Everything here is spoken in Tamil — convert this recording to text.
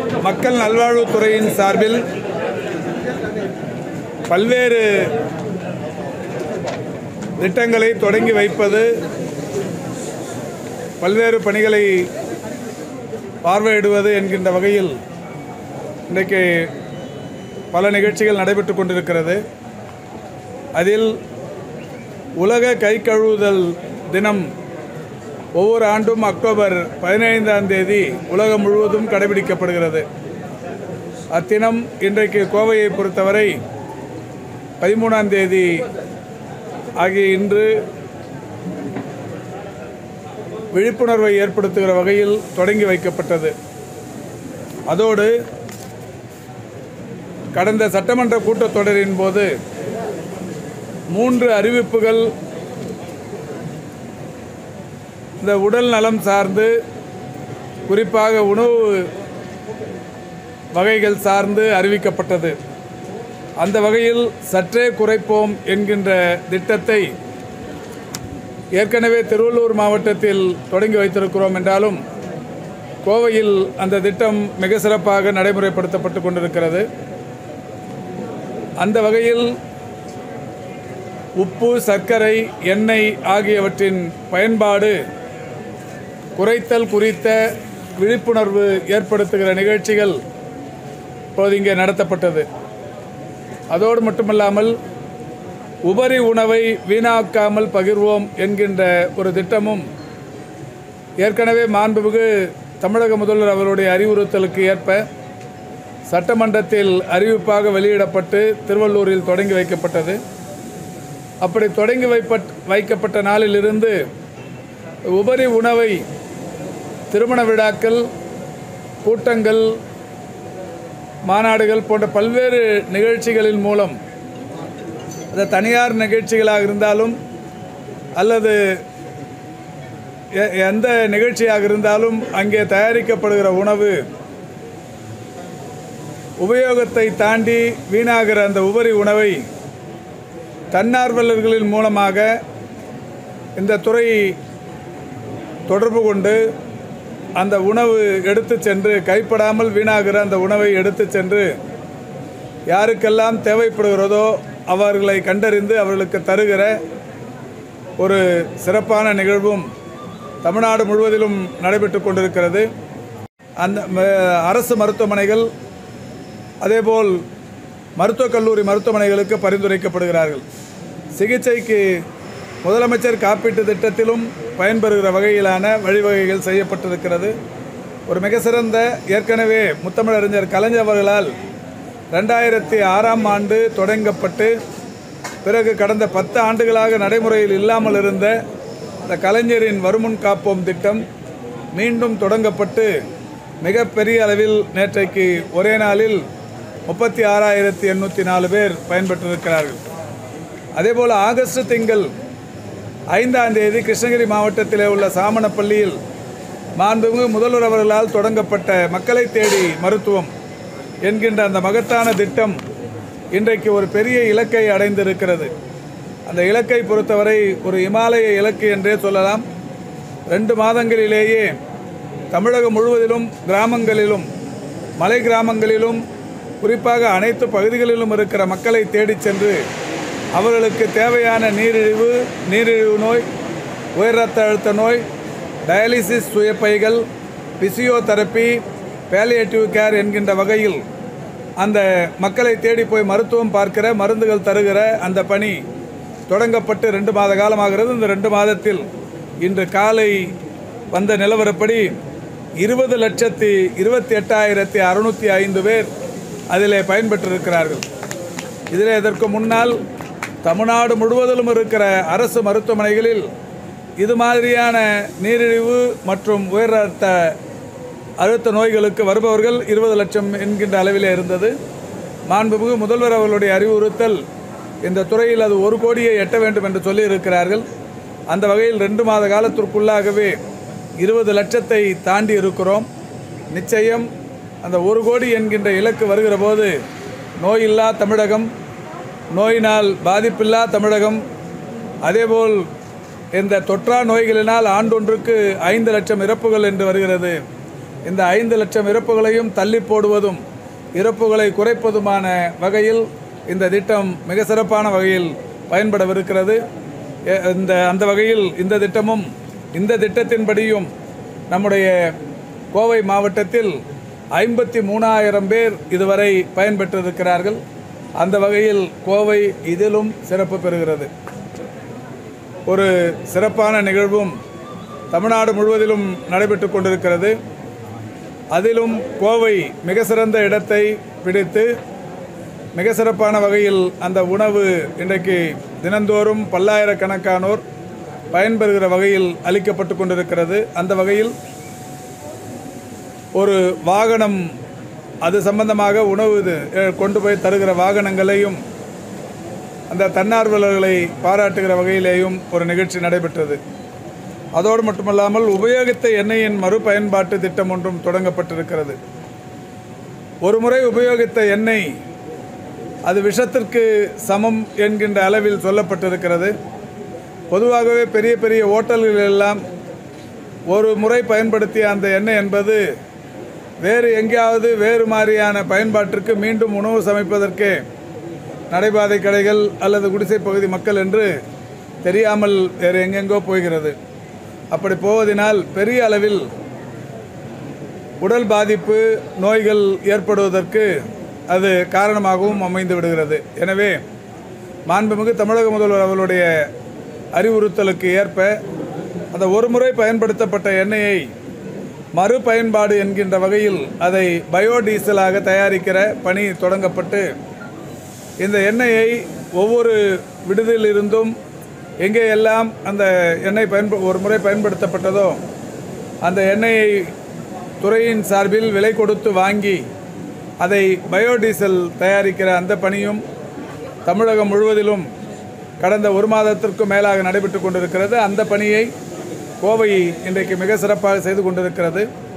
மக்கள் நல்வாழ்வுத்துறையின் சார்பில் பல்வேறு திட்டங்களை தொடங்கி வைப்பது பல்வேறு பணிகளை பார்வையிடுவது என்கின்ற வகையில் இன்றைக்கு பல நிகழ்ச்சிகள் நடைபெற்று கொண்டிருக்கிறது அதில் உலக கை கழுவுதல் தினம் ஒவ்வொரு ஆண்டும் அக்டோபர் பதினைந்தாம் தேதி உலகம் முழுவதும் கடைபிடிக்கப்படுகிறது அத்தினம் இன்றைக்கு கோவையை பொறுத்தவரை பதிமூணாம் தேதி ஆகிய இன்று விழிப்புணர்வை ஏற்படுத்துகிற வகையில் தொடங்கி வைக்கப்பட்டது அதோடு கடந்த சட்டமன்ற கூட்டத்தொடரின் போது மூன்று அறிவிப்புகள் இந்த உடல் நலம் சார்ந்து குறிப்பாக உணவு வகைகள் சார்ந்து அறிவிக்கப்பட்டது அந்த வகையில் சற்றே குறைப்போம் என்கின்ற திட்டத்தை ஏற்கனவே திருவள்ளூர் மாவட்டத்தில் தொடங்கி வைத்திருக்கிறோம் என்றாலும் கோவையில் அந்த திட்டம் மிக சிறப்பாக நடைமுறைப்படுத்தப்பட்டு கொண்டிருக்கிறது அந்த வகையில் உப்பு சர்க்கரை எண்ணெய் ஆகியவற்றின் பயன்பாடு குறைத்தல் குறித்த விழிப்புணர்வு ஏற்படுத்துகிற நிகழ்ச்சிகள் இப்போது இங்கே நடத்தப்பட்டது அதோடு மட்டுமல்லாமல் உபரி உணவை வீணாக்காமல் பகிர்வோம் என்கின்ற ஒரு திட்டமும் ஏற்கனவே மாண்புமிகு தமிழக முதல்வர் அவருடைய அறிவுறுத்தலுக்கு ஏற்ப சட்டமன்றத்தில் அறிவிப்பாக வெளியிடப்பட்டு திருவள்ளூரில் தொடங்கி வைக்கப்பட்டது அப்படி தொடங்கி வைப்பட் வைக்கப்பட்ட நாளிலிருந்து உபரி உணவை திருமண விழாக்கள் கூட்டங்கள் மாநாடுகள் போன்ற பல்வேறு நிகழ்ச்சிகளின் மூலம் அது தனியார் நிகழ்ச்சிகளாக இருந்தாலும் அல்லது எ- எந்த நிகழ்ச்சியாக இருந்தாலும் அங்கே தயாரிக்கப்படுகிற உணவு உபயோகத்தை தாண்டி வீணாகிற அந்த உபரி உணவை தன்னார்வலர்களின் மூலமாக இந்த துறை தொடர்பு கொண்டு அந்த உணவு எடுத்து சென்று கைப்படாமல் வீணாகிற அந்த உணவை எடுத்து சென்று யாருக்கெல்லாம் தேவைப்படுகிறதோ அவர்களை கண்டறிந்து அவர்களுக்கு தருகிற ஒரு சிறப்பான நிகழ்வும் தமிழ்நாடு முழுவதிலும் நடைபெற்று கொண்டிருக்கிறது அந்த ம- அரசு மருத்துவமனைகள் அதேபோல் மருத்துவக் கல்லூரி மருத்துவமனைகளுக்கு பரிந்துரைக்கப்படுகிறார்கள் சிகிச்சைக்கு முதலமைச்சர் காப்பீட்டு திட்டத்திலும் பயன்பெறுகிற வகையிலான வழிவகைகள் செய்யப்பட்டிருக்கிறது ஒரு மிக சிறந்த ஏற்கனவே முத்தமிழறிஞர் கலைஞர் அவர்களால் ரெண்டாயிரத்தி ஆறாம் ஆண்டு தொடங்கப்பட்டு பிறகு கடந்த பத்து ஆண்டுகளாக நடைமுறையில் இல்லாமல் இருந்த இந்த கலைஞரின் வருமுன் காப்போம் திட்டம் மீண்டும் தொடங்கப்பட்டு மிகப்பெரிய அளவில் நேற்றைக்கு ஒரே நாளில் முப்பத்தி ஆறாயிரத்தி எண்ணூற்றி நாலு பேர் பயன்பெற்றிருக்கிறார்கள் அதேபோல் ஆகஸ்ட் திங்கள் ஐந்தாம் தேதி கிருஷ்ணகிரி மாவட்டத்திலே உள்ள சாமணப்பள்ளியில் மாண்புமிகு முதல்வர் அவர்களால் தொடங்கப்பட்ட மக்களை தேடி மருத்துவம் என்கின்ற அந்த மகத்தான திட்டம் இன்றைக்கு ஒரு பெரிய இலக்கை அடைந்திருக்கிறது அந்த இலக்கை பொறுத்தவரை ஒரு இமாலய இலக்கு என்றே சொல்லலாம் ரெண்டு மாதங்களிலேயே தமிழகம் முழுவதிலும் கிராமங்களிலும் மலை கிராமங்களிலும் குறிப்பாக அனைத்து பகுதிகளிலும் இருக்கிற மக்களை தேடிச் சென்று அவர்களுக்கு தேவையான நீரிழிவு நீரிழிவு நோய் உயர் ரத்த அழுத்த நோய் டயாலிசிஸ் சுயப்பைகள் பிசியோதெரப்பி பேலியேட்டிவ் கேர் என்கின்ற வகையில் அந்த மக்களை தேடி போய் மருத்துவம் பார்க்கிற மருந்துகள் தருகிற அந்த பணி தொடங்கப்பட்டு ரெண்டு மாத காலமாகிறது இந்த ரெண்டு மாதத்தில் இன்று காலை வந்த நிலவரப்படி இருபது லட்சத்தி இருபத்தி எட்டாயிரத்தி அறுநூற்றி ஐந்து பேர் அதிலே பயன்பெற்றிருக்கிறார்கள் இதில் இதற்கு முன்னால் தமிழ்நாடு முழுவதிலும் இருக்கிற அரசு மருத்துவமனைகளில் இது மாதிரியான நீரிழிவு மற்றும் உயர் ரத்த அழுத்த நோய்களுக்கு வருபவர்கள் இருபது லட்சம் என்கின்ற அளவிலே இருந்தது மாண்புமிகு முதல்வர் அவர்களுடைய அறிவுறுத்தல் இந்த துறையில் அது ஒரு கோடியை எட்ட வேண்டும் என்று சொல்லி இருக்கிறார்கள் அந்த வகையில் ரெண்டு மாத காலத்திற்குள்ளாகவே இருபது லட்சத்தை தாண்டி இருக்கிறோம் நிச்சயம் அந்த ஒரு கோடி என்கின்ற இலக்கு வருகிற போது நோயில்லா தமிழகம் நோயினால் பாதிப்பில்லா தமிழகம் அதேபோல் இந்த தொற்றா நோய்களினால் ஆண்டொன்றுக்கு ஐந்து லட்சம் இறப்புகள் என்று வருகிறது இந்த ஐந்து லட்சம் இறப்புகளையும் தள்ளி போடுவதும் இறப்புகளை குறைப்பதுமான வகையில் இந்த திட்டம் மிக சிறப்பான வகையில் பயன்படவிருக்கிறது எ- இந்த அந்த வகையில் இந்த திட்டமும் இந்த திட்டத்தின்படியும் நம்முடைய கோவை மாவட்டத்தில் ஐம்பத்தி மூணாயிரம் பேர் இதுவரை பயன்பெற்றிருக்கிறார்கள் அந்த வகையில் கோவை இதிலும் சிறப்பு பெறுகிறது ஒரு சிறப்பான நிகழ்வும் தமிழ்நாடு முழுவதிலும் நடைபெற்று கொண்டிருக்கிறது அதிலும் கோவை மிக சிறந்த இடத்தை பிடித்து மிக சிறப்பான வகையில் அந்த உணவு இன்றைக்கு தினந்தோறும் பல்லாயிரக்கணக்கானோர் பயன்பெறுகிற வகையில் அளிக்கப்பட்டு கொண்டிருக்கிறது அந்த வகையில் ஒரு வாகனம் அது சம்பந்தமாக உணவு இது அஹ், கொண்டு போய் தருகிற வாகனங்களையும் அந்த தன்னார்வலர்களை பாராட்டுகிற வகையிலேயும் ஒரு நிகழ்ச்சி நடைபெற்றது அதோடு மட்டுமல்லாமல் உபயோகித்த எண்ணெயின் மறுபயன்பாட்டு திட்டம் ஒன்றும் தொடங்கப்பட்டிருக்கிறது ஒரு முறை உபயோகித்த எண்ணெய் அது விஷத்திற்கு சமம் என்கின்ற அளவில் சொல்லப்பட்டிருக்கிறது பொதுவாகவே பெரிய பெரிய ஓட்டல்கள் எல்லாம் ஒரு முறை பயன்படுத்திய அந்த எண்ணெய் என்பது வேறு எங்கேயாவது வேறு மாதிரியான பயன்பாட்டிற்கு மீண்டும் உணவு சமைப்பதற்கு நடைபாதை கடைகள் அல்லது குடிசை பகுதி மக்கள் என்று தெரியாமல் வேறு எங்கெங்கோ போகிறது அப்படி போவதினால் பெரிய அளவில் உடல் பாதிப்பு நோய்கள் ஏற்படுவதற்கு அது காரணமாகவும் அமைந்து விடுகிறது எனவே மாண்புமிகு தமிழக முதல்வர் அவர்களுடைய அறிவுறுத்தலுக்கு ஏற்ப அந்த ஒரு முறை பயன்படுத்தப்பட்ட எண்ணெயை மறுபயன்பாடு என்கின்ற வகையில் அதை பயோடீசலாக தயாரிக்கிற பணி தொடங்கப்பட்டு இந்த எண்ணெயை ஒவ்வொரு விடுதியில் இருந்தும் எங்கே எல்லாம் அந்த எண்ணெய் பயன்ப ஒரு முறை பயன்படுத்தப்பட்டதோ அந்த எண்ணெயை துறையின் சார்பில் விலை கொடுத்து வாங்கி அதை பயோடீசல் தயாரிக்கிற அந்த பணியும் தமிழகம் முழுவதிலும் கடந்த ஒரு மாதத்திற்கும் மேலாக நடைபெற்று கொண்டிருக்கிறது அந்த பணியை கோவை இன்றைக்கு மிக சிறப்பாக செய்து கொண்டிருக்கிறது